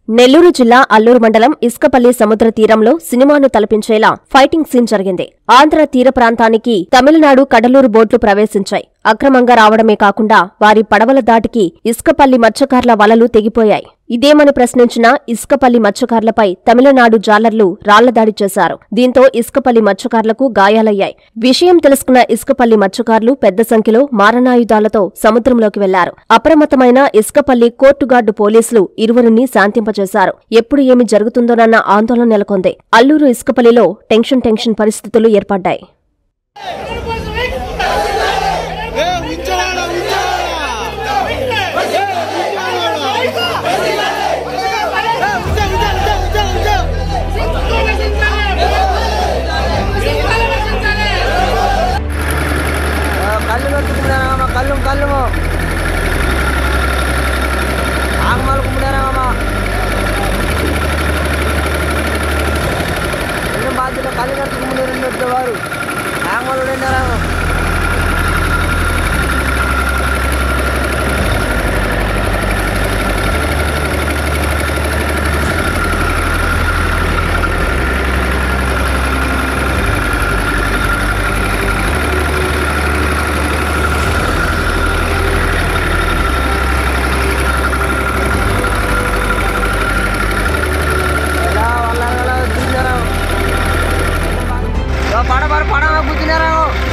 నెల్లూరు జిల్లా అల్లూరు మండలం ఇసుకపల్లి సముద్ర తీరంలో సినిమాను తలపించేలా ఫైటింగ్ సీన్ జరిగింది ఆంధ్ర తీర ప్రాంతానికి తమిళనాడు కడలూరు బోట్లు ప్రవేశించాయి అక్రమంగా రావడమే కాకుండా వారి పడవల దాటికి ఇసుకపల్లి మత్స్యకారుల వలలు తెగిపోయాయి ఇదేమని ప్రశ్నించిన ఇసుకపల్లి మత్స్యకారులపై తమిళనాడు జాలర్లు రాళ్లదాడి చేశారు దీంతో ఇసుకపల్లి మత్స్యకారులకు గాయాలయ్యాయి విషయం తెలుసుకున్న ఇసుకపల్లి మత్స్యకారులు పెద్ద సంఖ్యలో మారణాయుధాలతో సముద్రంలోకి వెళ్లారు అప్రమత్తమైన ఇసుకపల్లి కోర్టుగార్డు పోలీసులు ఇరువురిని శాంతింపజేశారు ఎప్పుడు ఏమి జరుగుతుందోనన్న ఆందోళన నెలకొంది అల్లూరు ఇసుకపల్లిలో టెన్షన్ టెన్షన్ పరిస్థితులు ఏర్పడ్డాయి ఏ ఉంచవాడా ఉంచవాడా ఏ ఉంచవాడా ఏ ఉంచ ఉంచ ఉంచ ఉంచ కళ్ళు పెట్టుకున్నారమ్మా కళ్ళు కళ్ళు ఆగమాలు కుమ్మినారమ్మా రెండు బాధ్యత కళ్ళు కట్టుకున్నారు వారు ఆగమాలు ఉన్నారా ఎలా వాళ్ళ ఎలా కూర్చున్నారా పడ పడ పడ కూర్చున్నారా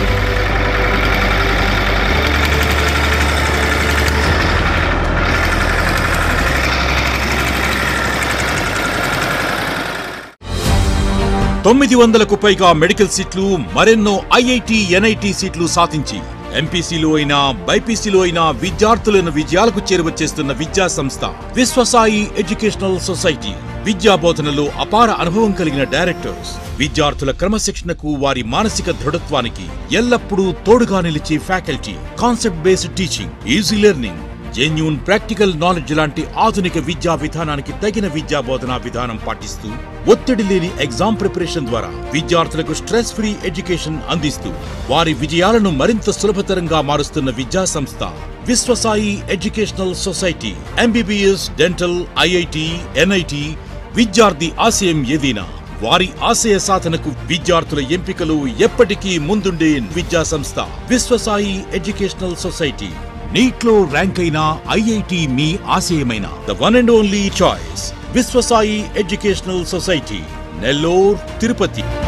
తొమ్మిది వందలకు పైగా మెడికల్ సీట్లు మరెన్నో ఐఐటి ఎన్ఐటి సీట్లు సాధించి ఎంపీసీలో అయినా బైపీసీలో అయినా విద్యార్థులను విజయాలకు చేరువచేస్తున్న విద్యా సంస్థ విశ్వసాయి ఎడ్యుకేషనల్ సొసైటీ విద్యా బోధనలో అపార అనుభవం కలిగిన డైరెక్టర్స్ విద్యార్థుల క్రమశిక్షణకు వారి మానసిక దృఢత్వానికి ఎల్లప్పుడూ తోడుగా నిలిచే faculty concept based teaching easy learning genuine practical knowledge లాంటి ఆధునిక విద్యా విధానానికి తగిన విద్యా బోధనా విధానం పాటిస్తూ ఒత్తిడి లేని ఎగ్జామ్ ప్రిపరేషన్ ద్వారా విద్యార్థులకు స్ట్రెస్ ఫ్రీ ఎడ్యుకేషన్ అందిస్తూ వారి విజయాలను మరింత సులభతరంగా మారుస్తున్న విద్యా సంస్థ Viswasai educational society MBBS dental IIT NIT విద్యార్థి ఆశయం ఏదైనా వారి ఆశయ సాధనకు విద్యార్థుల ఎంపికలు ఎప్పటికీ ముందుండే విద్యా సంస్థ విశ్వసాయి ఎడ్యుకేషనల్ సొసైటీ నీట్లో ర్యాంక్ అయిన ఐఐటి మీ ఆశయమైన the one and only choice Viswasai educational society Nellore Tirupati